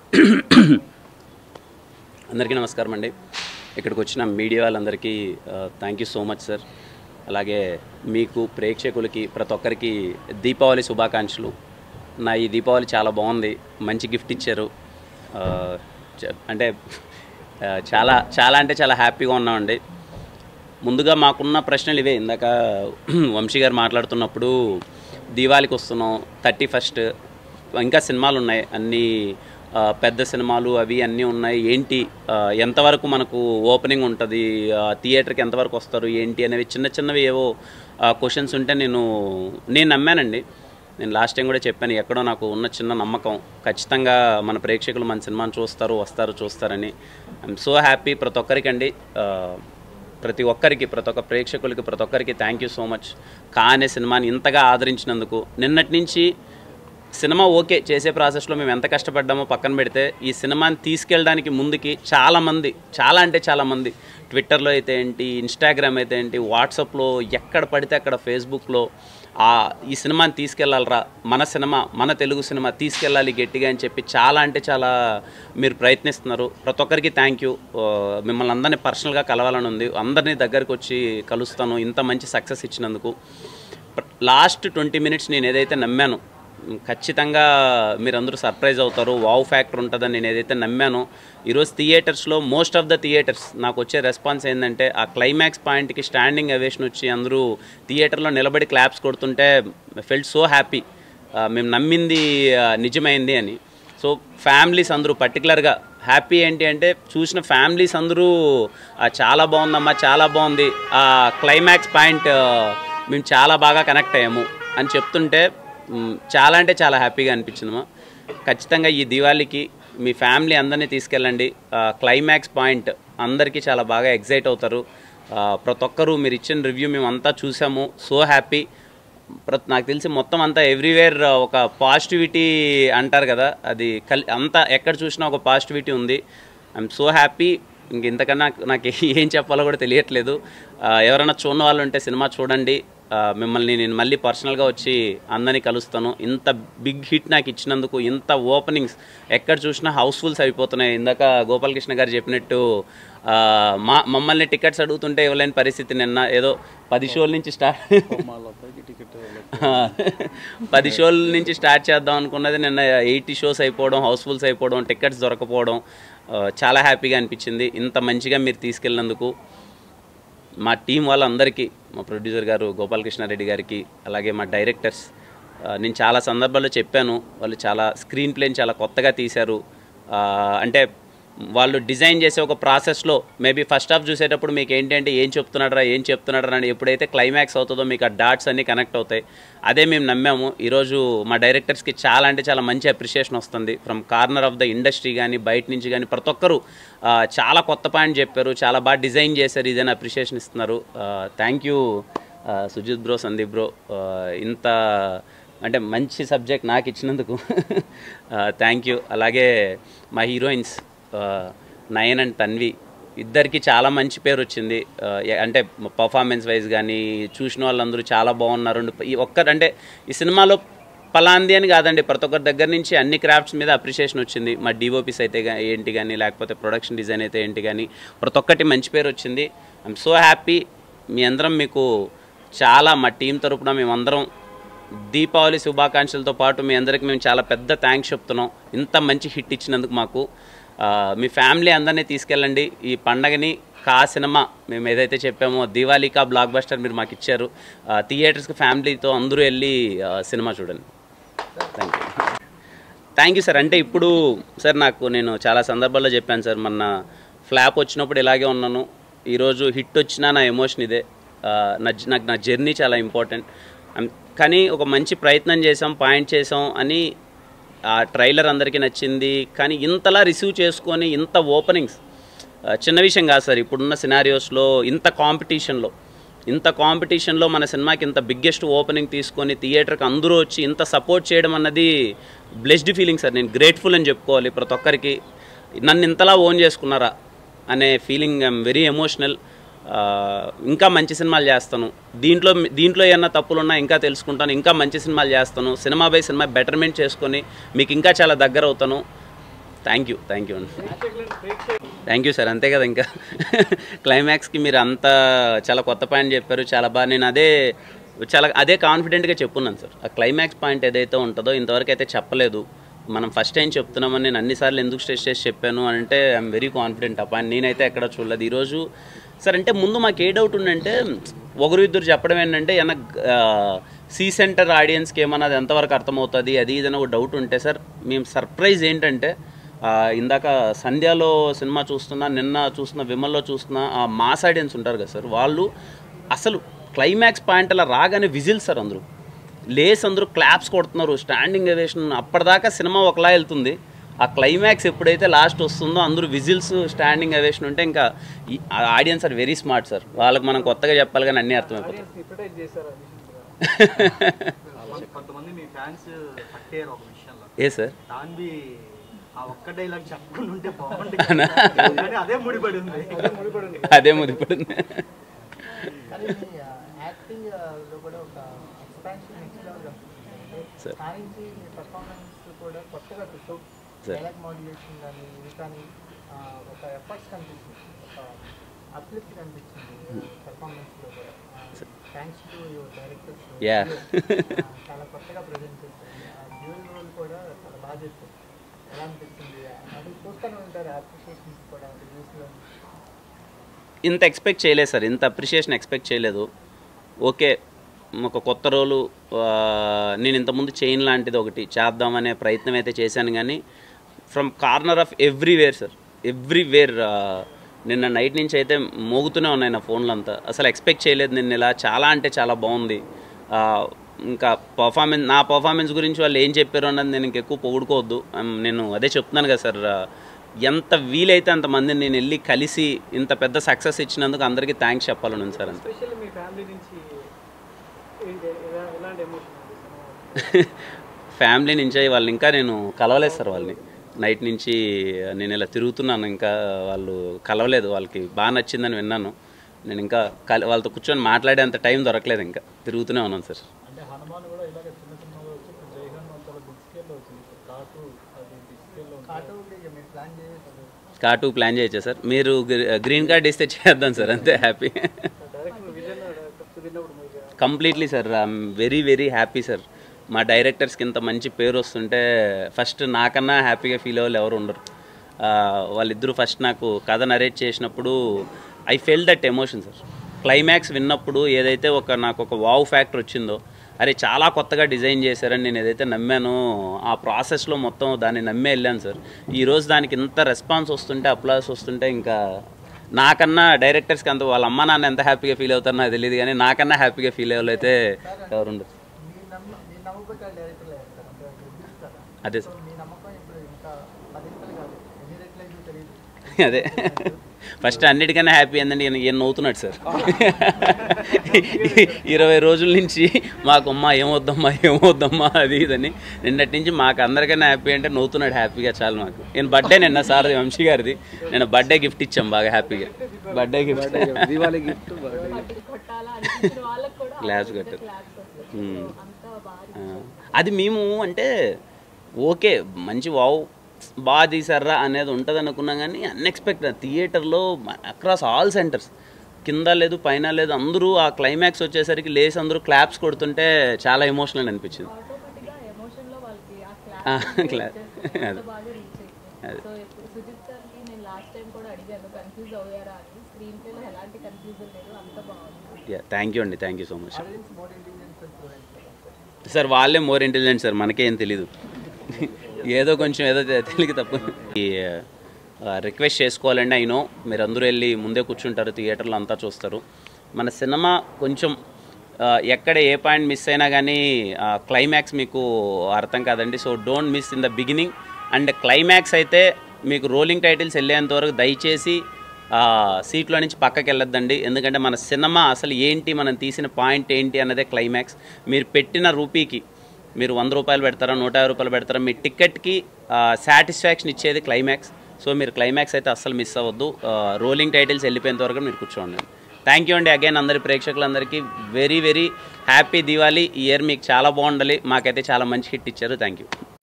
అందరికీ నమస్కారం అండి ఇక్కడికి వచ్చిన మీడియా వాళ్ళందరికీ thank you so much sir అలాగే మీకు ప్రేక్షకులకి ప్రతి ఒక్కరికి దీపావళి శుభాకాంక్షలు నా ఈ దీపావళి చాలా బాగుంది మంచి గిఫ్ట్ ఇచ్చారు ఆ, చ- అంటే ఆ, చాలా చాలా అంటే చాలా హ్యాపీగా ఉన్నామండి ముందుగా మాకున్న ప్రశ్నలు ఇవే ఇందాక వంశీ గారు మాట్లాడుతున్నప్పుడు దీవాళికి వస్తున్నాం థర్టీ ఫస్ట్ ఇంకా సినిమాలు ఉన్నాయి అన్నీ ఆ, పెద్ద సినిమాలు అవి అన్నీ ఉన్నాయి ఏంటి ఆ, ఎంతవరకు మనకు ఓపెనింగ్ ఉంటుంది ఆ, థియేటర్కి ఎంతవరకు వస్తారు ఏంటి అనేవి చిన్న చిన్నవి ఏవో క్వశ్చన్స్ ఉంటే నేను నేను నమ్మానండి నేను లాస్ట్ టైం కూడా చెప్పాను ఎక్కడో నాకు ఉన్న చిన్న నమ్మకం ఖచ్చితంగా మన ప్రేక్షకులు మన సినిమాని చూస్తారు వస్తారు చూస్తారని ఐఎమ్ సో హ్యాపీ ప్రతి ఒక్కరికండి ఆ, ప్రతి ఒక్కరికి ప్రతి ఒక్క ప్రేక్షకులకి ప్రతి ఒక్కరికి థ్యాంక్ యూ సో మచ్ కానే సినిమాని ఇంతగా ఆదరించినందుకు నిన్నటి నుంచి సినిమా ఓకే చేసే ప్రాసెస్లో మేము ఎంత కష్టపడ్డామో పక్కన పెడితే ఈ సినిమాని తీసుకెళ్ళడానికి ముందుకి చాలామంది చాలా అంటే చాలామంది ట్విట్టర్లో అయితే ఏంటి ఇన్స్టాగ్రామ్ అయితే ఏంటి వాట్సాప్లో ఎక్కడ పడితే అక్కడ ఫేస్బుక్లో ఆ ఈ సినిమాని తీసుకెళ్ళాలరా మన సినిమా మన తెలుగు సినిమా తీసుకెళ్ళాలి గట్టిగా అని చెప్పి చాలా అంటే చాలా మీరు ప్రయత్నిస్తున్నారు ప్రతి ఒక్కరికి థ్యాంక్ యూ మిమ్మల్ని అందరినీ పర్సనల్గా కలవాలని ఉంది అందరినీ దగ్గరికి వచ్చి కలుస్తాను ఇంత మంచి సక్సెస్ ఇచ్చినందుకు లాస్ట్ ట్వంటీ మినిట్స్ నేను ఏదైతే నమ్మాను ఖచ్చితంగా మీరందరూ సర్ప్రైజ్ అవుతారు వావ్ ఫ్యాక్టర్ ఉంటుందని నేను ఏదైతే నమ్మానో ఈరోజు థియేటర్స్లో మోస్ట్ ఆఫ్ ద థియేటర్స్ నాకు వచ్చే రెస్పాన్స్ ఏంటంటే ఆ క్లైమాక్స్ పాయింట్కి స్టాండింగ్ అవేషన్ వచ్చి అందరూ థియేటర్లో నిలబడి క్లాప్స్ కొడుతుంటే ఫెల్ట్ సో హ్యాపీ మేము నమ్మింది ఆ, నిజమైంది అని సో ఫ్యామిలీస్ అందరూ పర్టికులర్గా హ్యాపీ ఏంటి అంటే చూసిన ఫ్యామిలీస్ అందరూ "ఆ, చాలా బాగుందమ్మా చాలా బాగుంది ఆ క్లైమాక్స్ పాయింట్ ఆ, మేము చాలా బాగా కనెక్ట్ అయ్యాము అని చెప్తుంటే మ్, చాలా అంటే చాలా హ్యాపీగా అనిపించిందమ్మా ఖచ్చితంగా ఈ దివాళీకి మీ ఫ్యామిలీ అందరినీ తీసుకెళ్ళండి ఆ, క్లైమాక్స్ పాయింట్ అందరికీ చాలా బాగా ఎగ్జైట్ అవుతారు ఆ, ప్రతి ఒక్కరూ మీరు ఇచ్చిన రివ్యూ మేము అంతా చూసాము సో హ్యాపీ ప్రతి నాకు తెలిసి మొత్తం అంతా ఎవ్రీవేర్ ఒక పాజిటివిటీ అంటారు కదా అది కల్ అంతా ఎక్కడ చూసినా ఒక పాజిటివిటీ ఉంది ఐఎమ్ సో హ్యాపీ ఇంక ఇంతకన్నా నాకు ఏం చెప్పాలో కూడా తెలియట్లేదు ఆ, ఎవరైనా చూడని వాళ్ళు ఉంటే సినిమా చూడండి ఆ, మిమ్మల్ని నేను మళ్ళీ పర్సనల్గా వచ్చి అందరినీ కలుస్తాను ఇంత బిగ్ హిట్ నాకు ఇచ్చినందుకు ఇంత ఓపెనింగ్స్ ఎక్కడ చూసినా హౌస్ఫుల్స్ అయిపోతున్నాయి ఇందాక గోపాలకృష్ణ గారు చెప్పినట్టు ఆ, మా మమ్మల్ని టికెట్స్ అడుగుతుంటే ఇవ్వలేని పరిస్థితి నిన్న ఏదో పది షోల నుంచి స్టార్ట్ పది షోల నుంచి స్టార్ట్ చేద్దాం అనుకున్నది నిన్న ఎయిటీ షోస్ అయిపోవడం హౌస్ఫుల్స్ అయిపోవడం టికెట్స్ దొరకపోవడం ఆ, చాలా హ్యాపీగా అనిపించింది ఇంత మంచిగా మీరు తీసుకెళ్ళినందుకు మా టీం వాళ్ళందరికీ మా ప్రొడ్యూసర్ గారు గోపాలకృష్ణారెడ్డి గారికి అలాగే మా డైరెక్టర్స్ ఆ, నేను చాలా సందర్భాల్లో చెప్పాను వాళ్ళు చాలా స్క్రీన్ ప్లేని చాలా కొత్తగా తీశారు ఆ, అంటే వాళ్ళు డిజైన్ చేసే ఒక ప్రాసెస్లో మేబీ ఫస్ట్ హాఫ్ చూసేటప్పుడు మీకు ఏంటంటే ఏం చెప్తున్నాడరా ఏం చెప్తున్నాడరా అని ఎప్పుడైతే క్లైమాక్స్ అవుతుందో మీకు ఆ డాట్స్ అన్నీ కనెక్ట్ అవుతాయి అదే మేము నమ్మాము ఈరోజు మా డైరెక్టర్స్కి చాలా అంటే చాలా మంచి అప్రిషియేషన్ వస్తుంది from corner of the industry కానీ బయట నుంచి కానీ ప్రతి ఒక్కరు ఆ, చాలా కొత్త పాయింట్ చెప్పారు చాలా బాగా డిజైన్ చేశారు ఇదని అప్రిషియేషన్ ఇస్తున్నారు thank you Sujith bro Sandeep bro ఆ, ఇంత అంటే మంచి సబ్జెక్ట్ నాకు ఇచ్చినందుకు థ్యాంక్ యూ అలాగే మా హీరోయిన్స్ నయన్ అండ్ తన్వి ఇద్దరికి చాలా మంచి పేరు వచ్చింది ఆ, ఎ- అంటే పర్ఫార్మెన్స్ వైజ్ కానీ చూసిన వాళ్ళందరూ చాలా బాగున్నారు అండ్ ఈ ఒక్కరు అంటే ఈ సినిమాలో పలాంది అని కాదండి ప్రతి ఒక్కరి దగ్గర నుంచి అన్ని క్రాఫ్ట్స్ మీద అప్రిషియేషన్ వచ్చింది మా డిఓపిస్ అయితే గా- ఏంటి కానీ లేకపోతే ప్రొడక్షన్ డిజైన్ అయితే ఏంటి కానీ ప్రతి ఒక్కటి మంచి పేరు వచ్చింది ఐఎమ్ సో హ్యాపీ మీ అందరం మీకు చాలా మా టీం తరపున మేమందరం దీపావళి శుభాకాంక్షలతో పాటు మీ అందరికి మేము చాలా పెద్ద థ్యాంక్స్ చెప్తున్నాం ఇంత మంచి హిట్ ఇచ్చినందుకు మాకు ఆ, మీ ఫ్యామిలీ అందరినీ తీసుకెళ్ళండి ఈ పండగని కా సినిమా మేము ఏదైతే చెప్పామో దివాళీ కా బ్లాక్ బస్టర్ మీరు మాకు ఇచ్చారు ఆ, థియేటర్స్కి ఫ్యామిలీతో అందరూ వెళ్ళి ఆ, సినిమా చూడండి thank you thank you sir అంటే ఇప్పుడు సార్ నాకు నేను చాలా సందర్భాల్లో చెప్పాను సార్ మొన్న ఫ్లాప్ వచ్చినప్పుడు ఇలాగే ఉన్నాను ఈరోజు హిట్ వచ్చినా నా ఎమోషన్ ఇదే ఆ, నా జ- నాకు నా జర్నీ చాలా ఇంపార్టెంట్ అం- కానీ ఒక మంచి ప్రయత్నం చేసాం పాయింట్ చేసాం అని ఆ ట్రైలర్ అందరికీ నచ్చింది కానీ ఇంతలా రిసీవ్ చేసుకొని ఇంత ఓపెనింగ్స్ ఆ, చిన్న విషయం కాదు సార్ ఇప్పుడున్న సినారియోస్లో ఇంత కాంపిటీషన్లో ఇంత కాంపిటీషన్లో మన సినిమాకి ఇంత బిగ్గెస్ట్ ఓపెనింగ్ తీసుకొని థియేటర్కి అందరూ వచ్చి ఇంత సపోర్ట్ చేయడం అన్నది బ్లెస్డ్ ఫీలింగ్ సార్ నేను గ్రేట్ఫుల్ అని చెప్పుకోవాలి ప్రతి ఒక్కరికి నన్ను ఇంతలా ఓన్ చేసుకున్నారా అనే ఫీలింగ్ ఐఎమ్ వెరీ ఎమోషనల్ ఇంకా మంచి సినిమాలు చేస్తాను దీంట్లో దీంట్లో ఏమన్నా తప్పులు ఉన్నా ఇంకా తెలుసుకుంటాను ఇంకా మంచి సినిమాలు చేస్తాను సినిమా బై సినిమా బెటర్మెంట్ చేసుకొని మీకు ఇంకా చాలా దగ్గర అవుతాను థ్యాంక్ యూ థ్యాంక్ యూ అండి థ్యాంక్ యూ సార్ అంతే కదా ఇంకా క్లైమాక్స్కి మీరు అంత చాలా కొత్త పాయింట్ చెప్పారు చాలా బాగా నేను అదే చాలా అదే కాన్ఫిడెంట్గా చెప్పున్నాను సార్ ఆ క్లైమాక్స్ పాయింట్ ఏదైతే ఉంటుందో ఇంతవరకు అయితే చెప్పలేదు మనం ఫస్ట్ టైం చెప్తున్నామని నేను అన్నిసార్లు ఎందుకు స్ట్రెస్ చేసి చెప్పాను అని అంటే ఐఎమ్ వెరీ కాన్ఫిడెంట్ ఆ పాయింట్ నేనైతే ఎక్కడ చూడలేదు ఈరోజు సార్ అంటే ముందు మాకు ఏ డౌట్ ఉందంటే ఒకరు ఇద్దరు చెప్పడం ఏంటంటే ఏమన్నా సి సెంటర్ ఆడియన్స్కి ఏమన్నా అది ఎంతవరకు అర్థమవుతుంది అది ఇది అని ఒక డౌట్ ఉంటే సార్ మేము సర్ప్రైజ్ ఏంటంటే ఆ, ఇందాక సంధ్యాలో సినిమా చూస్తున్నా నిన్న చూస్తున్న విమల్లో చూస్తున్న ఆ మాస్ ఆడియన్స్ ఉంటారు కదా సార్ వాళ్ళు అసలు క్లైమాక్స్ పాయింట్ అలా రాగానే విజిల్ సార్ అందరూ లేస్ అందరూ క్లాప్స్ కొడుతున్నారు స్టాండింగ్ అవేషన్ అప్పటిదాకా సినిమా ఒకలా వెళ్తుంది ఆ క్లైమాక్స్ ఎప్పుడైతే లాస్ట్ వస్తుందో అందరూ విజిల్స్ స్టాండింగ్ అవేషన్ ఉంటే ఇంకా audience are very smart sir వాళ్ళకి మనం కొత్తగా చెప్పాలి కానీ అన్నీ అర్థమైపోతాయి హిప్నటైజ్ చేశారు కొంతమంది మీ ఫ్యాన్స్ పట్టారు ఒక విషయంలో ఏ సార్ దాన్వి ఆ ఒక్క డైలాగ్ చెప్పకుండా ఉంటే బాగుంటుంది కానీ అదే ముడిపడి ఉంది అదే ముడిపడి ఉంది అదే ముదిపడింది కానీ మీ యాక్టింగ్ లో కూడా ఒక ఎక్స్పాన్షన్ నెక్స్ట్ లెవెల్ వస్తుంది Sir. సాధించి మీ పర్ఫార్మెన్స్ కూడా కొత్తగా చూస్తూ Sir. డైలాగ్ మాడ్యులేషన్ కానీ ఇది కానీ ఆ, ఒక ఎఫర్ట్స్ కనిపిస్తుంది ఒక అప్లిఫ్ట్ కనిపించింది పర్ఫార్మెన్స్ లో కూడా thanks to your directors Yeah. చాలా కొత్తగా ప్రజెంట్ చేశారు డ్యూల్ రోల్ కూడా చాలా బాగా చేశారు ఎలా అనిపించింది అది చూస్తూనే ఉంటారు అప్రిషియేషన్స్ కూడా రివ్యూస్లో ఇంత ఎక్స్పెక్ట్ చేయలేదు సార్ ఇంత అప్రిషియేషన్ ఎక్స్పెక్ట్ చేయలేదు ఓకే ఒక కొత్త రోలు ఆ, నేను ఇంతకుముందు చైన్ లాంటిది ఒకటి చేద్దామనే ప్రయత్నం అయితే చేశాను కానీ from corner of everywhere sir everywhere నిన్న నైట్ నుంచి అయితే మోగుతూనే ఉన్నాయి నా ఫోన్లు అంతా అసలు ఎక్స్పెక్ట్ చేయలేదు నిన్న ఇలా చాలా అంటే చాలా బాగుంది ఆ, ఇంకా పర్ఫార్మెన్స్ నా పర్ఫార్మెన్స్ గురించి వాళ్ళు ఏం చెప్పారు అన్నది నేను ఇంకెక్కువ పొగుడుకోవద్దు ఐమ్ నేను అదే చెప్తున్నాను కదా సార్ ఆ, ఎంత వీలైతే అంతమందిని నేను వెళ్ళి కలిసి ఇంత పెద్ద సక్సెస్ ఇచ్చినందుకు అందరికీ థ్యాంక్స్ చెప్పాలని ఉంది సార్ అంతే ఎస్పెషల్లీ మీ ఫ్యామిలీ నుంచి ఏంటి ఎలా- ఎలాంటి ఎమోషన్ ఫ్యామిలీ నుంచి వాళ్ళు ఇంకా నేను కలవలేదు సార్ వాళ్ళని నైట్ నుంచి నేను ఇలా తిరుగుతున్నాను ఇంకా వాళ్ళు కలవలేదు వాళ్ళకి బాగా నచ్చిందని విన్నాను నేను ఇంకా కల వాళ్ళతో కూర్చొని మాట్లాడేంత టైం దొరకలేదు ఇంకా తిరుగుతూనే ఉన్నాను సార్ అంటే హనుమాన్ కూడా ఇలాగ చిన్న సినిమాలో వచ్చి ఇప్పుడు జై హనుమాన్ చాలా బిగ్ స్కేల్లో వచ్చింది కాటు అది బిగ్ స్కేల్లో కాటు ఇక మీరు ప్లాన్ చేసేది కాటు ప్లాన్ చేయొచ్చా సార్ మీరు గ్రీ- గ్రీన్ కార్డ్ ఇస్తే చేద్దాం సార్ అంతే హ్యాపీ డైరెక్ట్ విజయ్ కుదిరినప్పుడు మీరు completely sir I'm very very happy sir మా డైరెక్టర్స్కి ఇంత మంచి పేరు వస్తుంటే ఫస్ట్ నాకన్నా హ్యాపీగా ఫీల్ అవ్వాలి ఎవరు ఉండరు ఆ, వాళ్ళిద్దరూ ఫస్ట్ నాకు కథ నరేట్ చేసినప్పుడు I fell that emotion sir climax విన్నప్పుడు ఏదైతే ఒక నాకు ఒక వావ్ ఫ్యాక్టర్ వచ్చిందో అరే చాలా కొత్తగా డిజైన్ చేశారని నేను ఏదైతే నమ్మానో ఆ ప్రాసెస్లో మొత్తం దాన్ని నమ్మే వెళ్ళాను సార్ ఈరోజు దానికి ఇంత రెస్పాన్స్ వస్తుంటే అప్లాస్ వస్తుంటే ఇంకా నాకన్నా డైరెక్టర్స్కి అంత వాళ్ళ అమ్మ నాన్న ఎంత హ్యాపీగా ఫీల్ అవుతారో నాకు తెలియదు కానీ నాకన్నా హ్యాపీగా ఫీల్ అయ్యే అయితే ఎవరు ఉండరు మీ నమ్మ మీ నమ్మకం డైరెక్టర్లు వేస్తారు అంటే రివ్యూస్ కదా అదే సో సార్ మీ నమ్మకం ఇప్పుడు ఇంకా పది రెట్లు కాదు ఎన్ని రెట్లు అయితే తెలియదు అదే ఫస్ట్ అన్నిటికన్నా హ్యాపీ ఏంటంటే ఈయన ఈయన నవ్వుతున్నాడు సార్ ఇరవై రోజుల నుంచి మాకు అమ్మ ఏమొద్దమ్మా ఏమొద్దమ్మా అది ఇదని నిన్నటి నుంచి మాకు అందరికన్నా హ్యాపీ అంటే నవ్వుతున్నాడు హ్యాపీగా చాలు మాకు నేను బర్త్డే నిన్న సార్ వంశీ గారిది నేను బర్త్డే గిఫ్ట్ ఇచ్చాం బాగా హ్యాపీగా బర్త్డే గిఫ్ట్ దివాళీ గిఫ్ట్ కొట్టాలా అనిపించిన వాళ్ళకి కూడా గ్లాస్ కట్టారు క్లాప్స్ వస్తాయి మ్మ్. అంతా బాగా ఆ, అది మేము అంటే ఓకే మంచి వావ్ బాగా తీసారా అనేది ఉంటుంది అనుకున్నాం కానీ అన్ఎక్స్పెక్టెడ్ థియేటర్లో అక్రాస్ ఆల్ సెంటర్స్ కింద లేదు పైన లేదు అందరూ ఆ క్లైమాక్స్ వచ్చేసరికి లేసి అందరూ క్లాప్స్ కొడుతుంటే చాలా ఎమోషనల్ అనిపించింది ఆటోమేటిక్ గా ఎమోషన్ లో వాళ్ళకి ఆ, ఆ clap. క్లాస్ అదే. అంత బాగా రీచ్ అయిపోయింది సో ఇప్పుడు సుజిత్ సార్కి నేను లాస్ట్ టైం కూడా అడిగాను కన్ఫ్యూజ్ అయ్యారా అని స్క్రీన్ ప్లేలో ఎలాంటి కన్ఫ్యూజన్ లేదు అంత బాగుంది థ్యాంక్ యూ అండి thank you so much audience more intelligence students sir వాళ్ళే మోర్ ఇంటెలిజెంట్ సార్ మనకేం తెలీదు ఏదో కొంచెం ఏదో తె- తెలియక తప్ప ఈ రిక్వెస్ట్ చేసుకోవాలండి అయినో మీరు అందరూ వెళ్ళి ముందే కూర్చుంటారు థియేటర్లో అంతా చూస్తారు మన సినిమా కొంచెం ఆ, ఎక్కడ ఏ పాయింట్ మిస్ అయినా కానీ క్లైమాక్స్ మీకు అర్థం కాదండి so don't miss in the beginning and climax అయితే మీకు రోలింగ్ టైటిల్స్ వెళ్ళేంత వరకు దయచేసి ఆ, సీట్లో నుంచి పక్కకి వెళ్ళొద్దండి ఎందుకంటే మన సినిమా అసలు ఏంటి మనం తీసిన పాయింట్ ఏంటి అన్నదే క్లైమాక్స్ మీరు పెట్టిన రూపీకి మీరు వంద రూపాయలు పెడతారా నూట యాభై రూపాయలు పెడతారా మీ టికెట్కి సాటిస్ఫాక్షన్ ఇచ్చేది క్లైమాక్స్ సో మీరు క్లైమాక్స్ అయితే అస్సలు మిస్ అవ్వద్దు రోలింగ్ టైటిల్స్ వెళ్ళిపోయేంత వరకు మీరు కూర్చోండి థ్యాంక్ యూ అండి అగైన్ అందరి ప్రేక్షకులందరికీ వెరీ వెరీ హ్యాపీ దివాళీ ఈ ఇయర్ మీకు చాలా బాగుండాలి మాకైతే చాలా మంచి హిట్ ఇచ్చారు థ్యాంక్ యూ